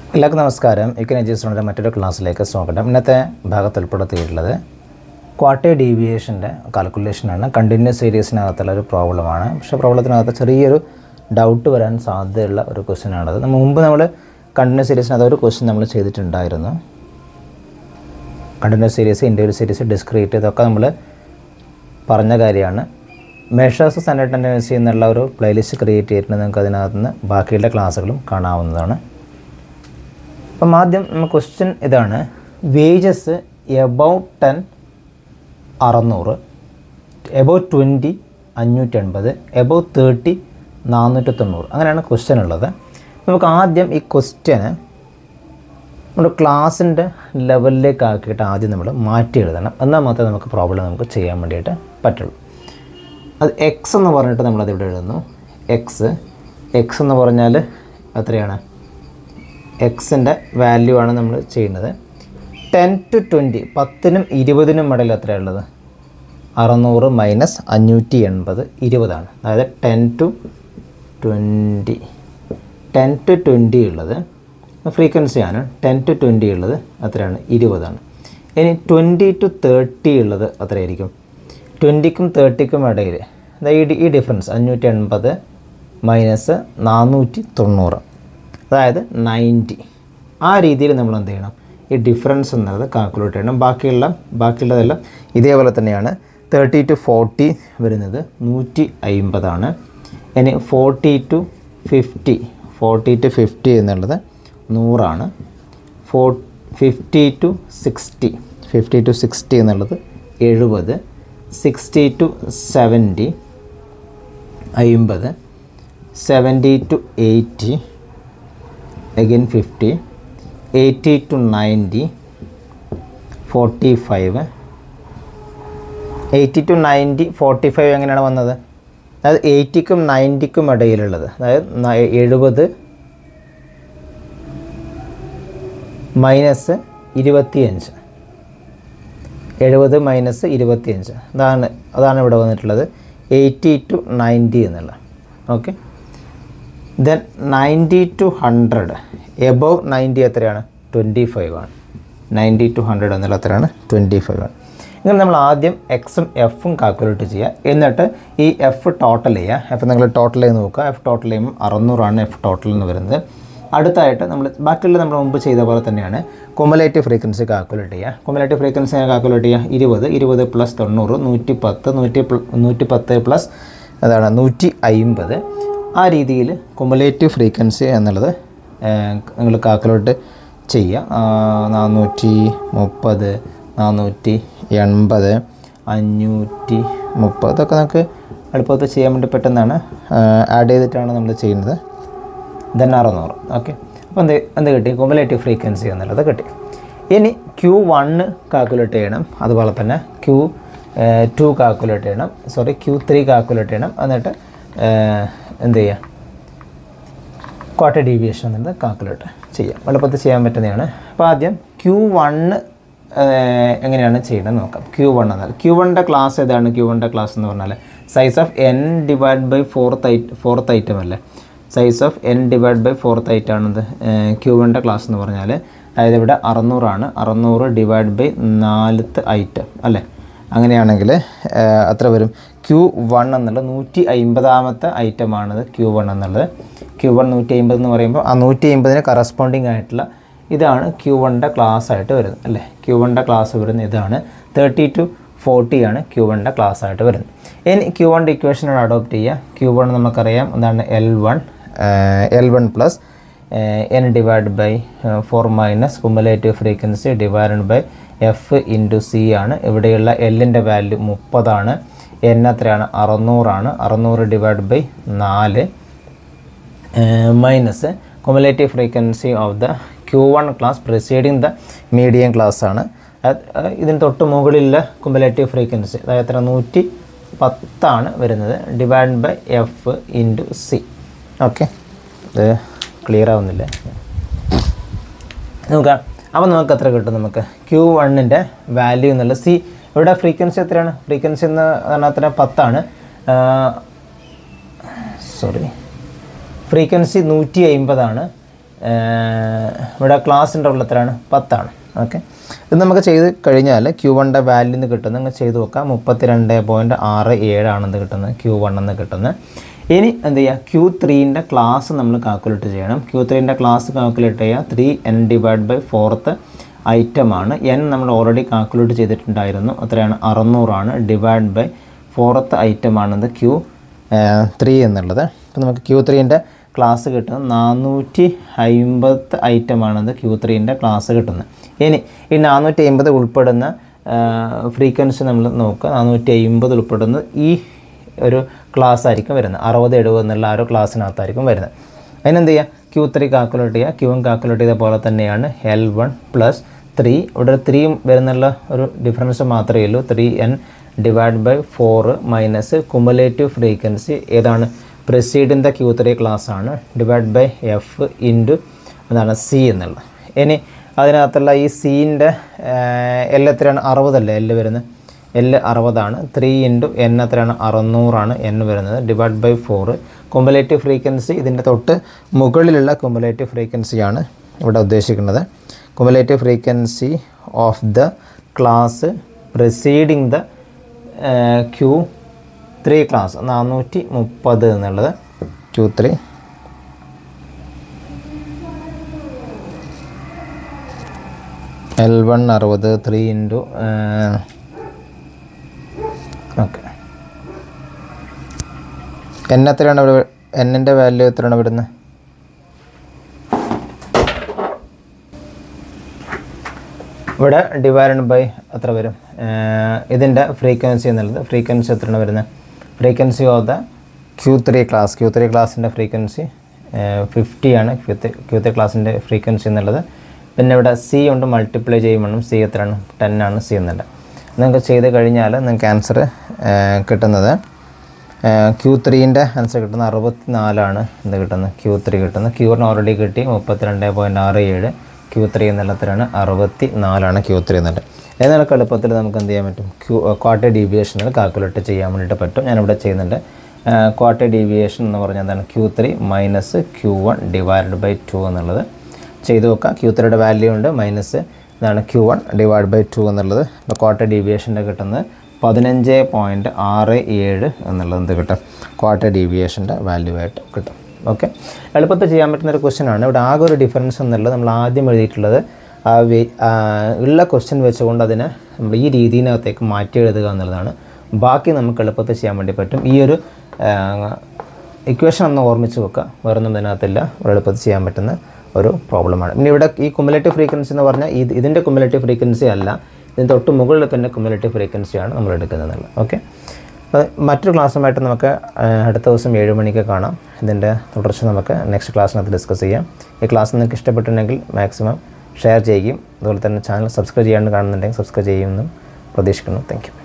എല്ലാവർക്കും നമസ്കാരം ഇക്കനജീസിൻ്റെ മറ്റൊരു ക്ലാസ്സിലേക്ക് സ്വാഗതം ഇന്നത്തെ ഭാഗത്ത് ഉൾപ്പെടുത്തിയിട്ടുള്ളത് ക്വാർട്ടർ ഡീവിയേഷൻ്റെ കാൽക്കുലേഷനാണ് കണ്ടിന്യൂസ് സീരീസിനകത്തുള്ള ഒരു പ്രോബ്ലമാണ് പക്ഷേ പ്രോബ്ലത്തിനകത്ത് ചെറിയൊരു ഡൗട്ട് വരാൻ സാധ്യതയുള്ള ഒരു ക്വസ്റ്റ്യൻ ആണത് നമ്മൾ മുമ്പ് നമ്മൾ കണ്ടിന്യൂസ് സീരീസിനകത്ത് ഒരു ക്വസ്റ്റ്യൻ നമ്മൾ ചെയ്തിട്ടുണ്ടായിരുന്നു continuous series individual series discrete ഇതൊക്കെ നമ്മൾ പറഞ്ഞ കാര്യമാണ് മെഷേഴ്സ് സെൻറ്റർ ടെൻഡൻസി എന്നുള്ള ഒരു പ്ലേലിസ്റ്റ് ക്രിയേറ്റ് ചെയ്തിട്ടുണ്ട് നിങ്ങൾക്ക് അതിനകത്ത് നിന്ന് ബാക്കിയുള്ള ക്ലാസ്സുകളും കാണാവുന്നതാണ് അപ്പം ആദ്യം നമ്മൾ ക്വസ്റ്റ്യൻ ഇതാണ് വേജസ് എബൌട്ട് ടെൻ അറുന്നൂറ് എബൌട്ട് ട്വൻറ്റി അഞ്ഞൂറ്റി എൺപത് എബൌട്ട് തേർട്ടി നാനൂറ്റി തൊണ്ണൂറ് അങ്ങനെയാണ് ക്വസ്റ്റ്യൻ ഉള്ളത് നമുക്ക് ആദ്യം ഈ ക്വസ്റ്റ്യന് നമ്മുടെ ക്ലാസ്സിൻ്റെ ലെവലിലേക്ക് ആക്കിയിട്ട് ആദ്യം നമ്മൾ മാറ്റി എഴുതണം എന്നാൽ മാത്രമേ നമുക്ക് പ്രോബ്ലം നമുക്ക് ചെയ്യാൻ വേണ്ടിയിട്ട് പറ്റുള്ളൂ അത് എക്സ് എന്ന് പറഞ്ഞിട്ട് നമ്മളത് ഇവിടെ എഴുതുന്നു എക്സ് എക്സ് എന്ന് പറഞ്ഞാൽ എത്രയാണ് എക്സിൻ്റെ വാല്യൂ ആണ് നമ്മൾ ചെയ്യുന്നത് ടെൻ ടു ട്വൻറ്റി പത്തിനും ഇരുപതിനും ഇടയിൽ എത്രയുള്ളത് അറുന്നൂറ് മൈനസ് അഞ്ഞൂറ്റി എൺപത് ഇരുപതാണ് അതായത് ten to twenty ten to twenty ഉള്ളത് ഫ്രീക്വൻസിയാണ് ടെൻ ടു ട്വൻറ്റി ഉള്ളത് എത്രയാണ് ഇരുപതാണ് ഇനി ട്വൻറ്റി ടു തേർട്ടി ഉള്ളത് എത്രയായിരിക്കും ട്വൻറ്റിക്കും തേർട്ടിക്കും ഇടയിൽ അതായത് ഈ ഡിഫറൻസ് അഞ്ഞൂറ്റി എൺപത് മൈനസ് നാനൂറ്റി തൊണ്ണൂറ് അതായത് നയൻറ്റി ആ രീതിയിൽ നമ്മൾ എന്ത് ചെയ്യണം ഈ ഡിഫറൻസ് എന്നുള്ളത് കാൽക്കുലേറ്റ് ചെയ്യണം ബാക്കിയുള്ള ബാക്കിയുള്ളതെല്ലാം ഇതേപോലെ തന്നെയാണ് തേർട്ടി ടു ഫോർട്ടി വരുന്നത് നൂറ്റി അയിമ്പതാണ് ഇനി forty to fifty forty to fifty എന്നുള്ളത് നൂറാണ് four fifty to sixty fifty to sixty എന്നുള്ളത് എഴുപത് സിക്സ്റ്റി ടു സെവൻറ്റി അയിമ്പത് seventy to eighty again 50 80 to 90 45 eighty to ninety forty five എങ്ങനെയാണ് വന്നത് അതായത് എയ്റ്റിക്കും നയൻറ്റിക്കും ഇടയിലുള്ളത് അതായത് ന- എഴുപത് മൈനസ് ഇരുപത്തിയഞ്ച് എഴുപത് മൈനസ് ഇരുപത്തിയഞ്ച് അതാണ് അതാണ് ഇവിടെ വന്നിട്ടുള്ളത് എയ്റ്റി ടു നയൻറ്റി എന്നുള്ള okay then ninety to hundred above ninety എത്രയാണ് ട്വൻറ്റി ഫൈവ് ആണ് നയൻറ്റി ടു ഹൺഡ്രഡ് എന്നുള്ള എത്രയാണ് ട്വൻറ്റി ഫൈവ് ആണ് ഇങ്ങനെ നമ്മൾ ആദ്യം എക്സും എഫും കാൽക്കുലേറ്റ് ചെയ്യുക എന്നിട്ട് ഈ എഫ് ടോട്ടൽ ചെയ്യുക എഫ് നിങ്ങൾ ടോട്ടൽ ചെയ്ത് നോക്കുക എഫ് ടോട്ടൽ ചെയ്യുമ്പോൾ അറുന്നൂറാണ് എഫ് ടോട്ടൽ എന്ന് വരുന്നത് അടുത്തായിട്ട് നമ്മൾ ബാക്കിയുള്ള നമ്മൾ മുമ്പ് ചെയ്ത പോലെ തന്നെയാണ് കുമലേറ്റീവ് ഫ്രീക്വൻസി കാൽക്കുലേറ്റ് ചെയ്യുക കുമലേറ്റീവ് ഫ്രീക്വൻസി കാൽക്കുലേറ്റ് ചെയ്യുക ഇരുപത് ഇരുപത് പ്ലസ് തൊണ്ണൂറ് നൂറ്റി പത്ത് നൂറ്റി പ്ല- നൂറ്റി പത്ത് പ്ലസ് അതാണ് നൂറ്റി അയിമ്പത് ആ രീതിയിൽ കുമുലേറ്റീവ് ഫ്രീക്വൻസി എന്നുള്ളത് നിങ്ങൾ കാൽക്കുലേറ്റ് ചെയ്യുക ആ, നാനൂറ്റി മുപ്പത് നാനൂറ്റി എൺപത് അഞ്ഞൂറ്റി മുപ്പത് ഇതൊക്കെ നമുക്ക് എളുപ്പത്തിൽ ചെയ്യാൻ വേണ്ടി പെട്ടെന്നാണ് ആഡ് ചെയ്തിട്ടാണ് നമ്മൾ ചെയ്യുന്നത് ദെൻ അറുന്നൂറ് ഓക്കെ അപ്പോൾ എന്ത് എന്ത് കിട്ടി കുമുലേറ്റീവ് ഫ്രീക്വൻസി എന്നുള്ളത് കിട്ടി ഇനി ക്യൂ വണ്ണ് കാൽക്കുലേറ്റ് ചെയ്യണം അതുപോലെ തന്നെ ക്യൂ ടു കാൽക്കുലേറ്റ് ചെയ്യണം സോറി ക്യൂ ത്രീ കാൽക്കുലേറ്റ് ചെയ്യണം എന്നിട്ട് ഏഹ്, എന്ത് ചെയ്യുക ക്വാർട്ടർ ഡീവിയേഷൻ എന്നുള്ളത് കാൽക്കുലേറ്റ് ചെയ്യാം എളുപ്പത്തിൽ ചെയ്യാൻ പറ്റുന്നതാണ് അപ്പോൾ ആദ്യം ക്യൂ വണ്ണ് എങ്ങനെയാണ് ചെയ്യണമെന്ന് നോക്കാം ക്യൂ വൺ എന്നാൽ ക്യൂ വണ്ണിൻ്റെ ക്ലാസ് ഏതാണ് ക്യൂ വണ്ണിൻ്റെ ക്ലാസ് എന്ന് പറഞ്ഞാൽ size of N divide by fourth item fourth item അല്ലേ size of N divide by fourth item ആണത് ക്യൂ വണ്ണിൻ്റെ ക്ലാസ് എന്ന് പറഞ്ഞാൽ അതായത് ഇവിടെ അറുന്നൂറാണ് അറുന്നൂറ് ഡിവൈഡ് ബൈ നാലത്ത് ഐറ്റം അല്ലേ അങ്ങനെയാണെങ്കിൽ അത്ര വരും ക്യൂ വൺ എന്നുള്ളത് നൂറ്റി അമ്പതാമത്തെ ഐറ്റമാണിത് ക്യൂ വൺ എന്നുള്ളത് ക്യൂ വൺ നൂറ്റി അമ്പത് എന്ന് പറയുമ്പോൾ ആ നൂറ്റി അമ്പതിന് കറസ്പോണ്ടിങ് ആയിട്ടുള്ള ഇതാണ് ക്യൂ വണ്ണിൻ്റെ ക്ലാസ് ആയിട്ട് വരുന്നത് അല്ലേ ക്യൂ വണ്ണിൻ്റെ ക്ലാസ് വരുന്നത് ഇതാണ് തേർട്ടി ടു ഫോർട്ടി ആണ് ക്യൂ വണ്ണിൻ്റെ ക്ലാസ് ആയിട്ട് വരുന്നത് ഇനി ക്യൂ വണ്ണിൻ്റെ ഇക്വേഷനാണ് അഡോപ്റ്റ് ചെയ്യുക ക്യൂ വൺ നമുക്കറിയാം എന്താണ് L one L one plus N divide by four minus cumulative frequency divide by F into C ആണ് ഇവിടെയുള്ള എല്ലിൻ്റെ വാല്യൂ മുപ്പതാണ് എൻ എത്രയാണ് അറുന്നൂറാണ് അറുന്നൂറ് ഡിവൈഡ് ബൈ നാല് minus cumulative frequency of the Q one class preceding the medium class ആണ് അത് അഹ് ഇതിന് തൊട്ട് മുകളിലുള്ള കുമുലേറ്റീവ് ഫ്രീക്വൻസി അതായത് എത്ര നൂറ്റി പത്താണ് വരുന്നത് divide by F into C okay ഇത് ക്ലിയർ ആവുന്നില്ല നോക്കാം അപ്പോൾ നമുക്ക് എത്ര കിട്ടും നമുക്ക് ക്യൂ വണ്ണിൻ്റെ വാല്യൂ എന്നുള്ള സി ഇവിടെ ഫ്രീക്വൻസി എത്രയാണ് ഫ്രീക്വൻസി എന്ന് പറഞ്ഞാൽ എത്ര പത്താണ് സോറി ഫ്രീക്വൻസി നൂറ്റി അമ്പതാണ് ഇവിടെ ക്ലാസ് ഇൻ്റർവൽ എത്രയാണ് പത്താണ് ഓക്കെ ഇത് നമുക്ക് ചെയ്ത് കഴിഞ്ഞാൽ ക്യൂ വണ്ണിൻ്റെ വാല്യൂ എന്ന് കിട്ടുന്നത് നിങ്ങൾ ചെയ്ത് നോക്കാം മുപ്പത്തി രണ്ട് പോയിൻറ്റ് ആറ് ഏഴാണെന്ന് കിട്ടുന്നത് ക്യൂ വൺ എന്ന് കിട്ടുന്നത് ഇനി എന്ത് ചെയ്യുക ക്യൂ ത്രീൻ്റെ ക്ലാസ് നമ്മൾ കാൽക്കുലേറ്റ് ചെയ്യണം ക്യൂ ത്രീൻ്റെ ക്ലാസ് കാൽക്കുലേറ്റ് ചെയ്യുക three N divide by fourth ഐറ്റമാണ് എൻ നമ്മൾ ഓൾറെഡി കാൽക്കുലേറ്റ് ചെയ്തിട്ടുണ്ടായിരുന്നു എത്രയാണ് അറുന്നൂറാണ് ഡിവൈഡ് ബൈ ഫോർത്ത് ഐറ്റമാണിത് ക്യൂ ത്രീ എന്നുള്ളത് അപ്പോൾ നമുക്ക് ക്യൂ ത്രീൻ്റെ ക്ലാസ് കിട്ടുന്നത് നാനൂറ്റി അമ്പത് ഐറ്റമാണിത് ക്യൂ ത്രീൻ്റെ ക്ലാസ് കിട്ടുന്നത് ഇനി ഈ നാനൂറ്റി അമ്പത് ഉൾപ്പെടുന്ന ഫ്രീക്വൻസി നമ്മൾ നോക്കുക നാനൂറ്റി അമ്പത് ഉൾപ്പെടുന്ന ഈ ഒരു ക്ലാസ് ആയിരിക്കും വരുന്നത് അറുപത് എഴുപത് എന്നുള്ള ആ ഒരു ക്ലാസ്സിനകത്തായിരിക്കും വരുന്നത് അതിനെന്ത് ചെയ്യുക ക്യൂ ത്രീ കാൽക്കുലേറ്റ് ചെയ്യുക ക്യൂ വൺ കാൽക്കുലേറ്റ് ചെയ്ത പോലെ തന്നെയാണ് എൽ വൺ പ്ലസ് ത്രീ ഇവിടെ ത്രീയും വരുന്നുള്ള ഒരു ഡിഫറൻസ് മാത്രമേ ഉള്ളൂ three N divide by four minus cumulative frequency ഏതാണ് preceding the Q three class ആണ് ഡിവൈഡ് ബൈ എഫ് ഇൻറ്റു എന്താണ് സി എന്നുള്ളത് ഇനി അതിനകത്തുള്ള ഈ സീൻ്റെ എൽ എത്രയാണ് അറുപതല്ലേ എല്ല് വരുന്നത് എല്ല് അറുപതാണ് ത്രീ ഇൻറ്റു എൻ എത്രയാണ് അറുന്നൂറാണ് എൻ വരുന്നത് divide by four cumulative frequency ഇതിൻ്റെ തൊട്ട് മുകളിലുള്ള കുമ്പലേറ്റീവ് ഫ്രീക്വൻസിയാണ് ഇവിടെ ഉദ്ദേശിക്കുന്നത് cumulative frequency of the class preceding the Q three class നാനൂറ്റി മുപ്പത് എന്നുള്ളത് ക്യൂ ത്രീ എൽ വൺ അറുപത് ത്രീ ഇൻറ്റു ഓക്കെ എൻ എത്രയാണ് ഇവിടെ എന്നിൻ്റെ വാല്യൂ എത്രയാണ് വരുന്നത് ഇവിടെ ഡിവൈഡ് ബൈ എത്ര വരും ഇതിൻ്റെ ഫ്രീക്വൻസി എന്നുള്ളത് ഫ്രീക്വൻസി എത്രയാണ് വരുന്നത് frequency of the Q three class Q three ക്ലാസ്സിൻ്റെ ഫ്രീക്വൻസി ഫിഫ്റ്റി ആണ് ക്യൂ ത്രീ ക്യൂ ത്രീ ക്ലാസ്സിൻ്റെ ഫ്രീക്വൻസി എന്നുള്ളത് പിന്നെ ഇവിടെ സി കൊണ്ട് മൾട്ടിപ്ലൈ ചെയ്യുമ്പോഴും സി എത്രയാണ് ടെൻ ആണ് സി എന്നുള്ളത് നിങ്ങൾക്ക് ചെയ്ത് കഴിഞ്ഞാൽ നിങ്ങൾക്ക് ആൻസർ കിട്ടുന്നത് ക്യൂ ത്രീൻ്റെ ആൻസർ കിട്ടുന്നത് അറുപത്തി നാലാണ് ഇത് കിട്ടുന്നത് ക്യൂ ത്രീ കിട്ടുന്നത് ക്യൂറിന് ഓൾറെഡി കിട്ടി മുപ്പത്തിരണ്ട് പോയിൻറ്റ് ആറ് ഏഴ് ക്യൂ ത്രീ എന്നുള്ളത്രയാണ് അറുപത്തി നാലാണ് ക്യൂ ത്രീ എന്നുള്ളത് എന്നാൽ എളുപ്പത്തിൽ നമുക്ക് എന്ത് ചെയ്യാൻ പറ്റും ക്യൂ ക്വാർട്ടർ ഡീവിയേഷനിൽ കാൽക്കുലേറ്റ് ചെയ്യാൻ വേണ്ടിയിട്ട് പറ്റും ഞാനിവിടെ ചെയ്യുന്നുണ്ട് ക്വാർട്ടർ ഡീവിയേഷൻ എന്ന് പറഞ്ഞാൽ എന്താണ് Q three minus Q one divide by two എന്നുള്ളത് ചെയ്ത് നോക്കാം ക്യൂ ത്രീയുടെ വാല്യൂ ഉണ്ട് മൈനസ് ഇതാണ് Q one divide by two എന്നുള്ളത് ഇപ്പോൾ ക്വാർട്ടർ ഡീവിയേഷൻ്റെ കിട്ടുന്നത് പതിനഞ്ച് പോയിൻറ്റ് ആറ് ഏഴ് എന്നുള്ളത് എന്ത് കിട്ടും ക്വാർട്ടർ ഡീവിയേഷൻ്റെ വാല്യൂ ആയിട്ട് കിട്ടും ഓക്കെ എളുപ്പത്തിൽ ചെയ്യാൻ പറ്റുന്ന ഒരു ക്വസ്റ്റ്യൻ ആണ് ഇവിടെ ആകെ ഒരു ഡിഫറൻസ് എന്നുള്ളത് നമ്മൾ ആദ്യം എഴുതിയിട്ടുള്ളത് ആ വേ ആ ഉള്ള ക്വസ്റ്റ്യൻ വെച്ചുകൊണ്ട് അതിനെ നമ്മൾ ഈ രീതിയിനകത്തേക്ക് മാറ്റി എഴുതുക എന്നുള്ളതാണ് ബാക്കി നമുക്ക് എളുപ്പത്തിൽ ചെയ്യാൻ വേണ്ടി പറ്റും ഈ ഒരു ഇക്വേഷൻ ഒന്ന് ഓർമ്മിച്ച് വെക്കുക വേറൊന്നും ഇതിനകത്തില്ല വളരെ എളുപ്പത്തിൽ ചെയ്യാൻ പറ്റുന്ന ഒരു പ്രോബ്ലമാണ് പിന്നെ ഇവിടെ ഈ കുമുലേറ്റീവ് ഫ്രീക്വൻസി എന്ന് പറഞ്ഞാൽ ഇത് ഇതിൻ്റെ കുമുലേറ്റീവ് ഫ്രീക്വൻസി അല്ല ഇതിന് തൊട്ട് മുകളിൽ തന്നെ കുമുലേറ്റീവ് ഫ്രീക്വൻസിയാണ് നമ്മൾ എടുക്കുന്നത് ഓക്കെ അപ്പോൾ മറ്റൊരു ക്ലാസ്സുമായിട്ട് നമുക്ക് ആ, അടുത്ത ദിവസം ഏഴ് മണിക്ക് കാണാം ഇതിൻ്റെ തുടർച്ച നമുക്ക് നെക്സ്റ്റ് ക്ലാസ്സിനകത്ത് ഡിസ്കസ് ചെയ്യാം ഈ ക്ലാസ് നിങ്ങൾക്ക് ഇഷ്ടപ്പെട്ടിട്ടുണ്ടെങ്കിൽ മാക്സിമം ഷെയർ ചെയ്യുകയും അതുപോലെ തന്നെ ചാനൽ സബ്സ്ക്രൈബ് ചെയ്യാണ്ട് കാണുന്നുണ്ടെങ്കിൽ സബ്സ്ക്രൈബ് ചെയ്യുമെന്നും പ്രതീക്ഷിക്കുന്നു താങ്ക് യു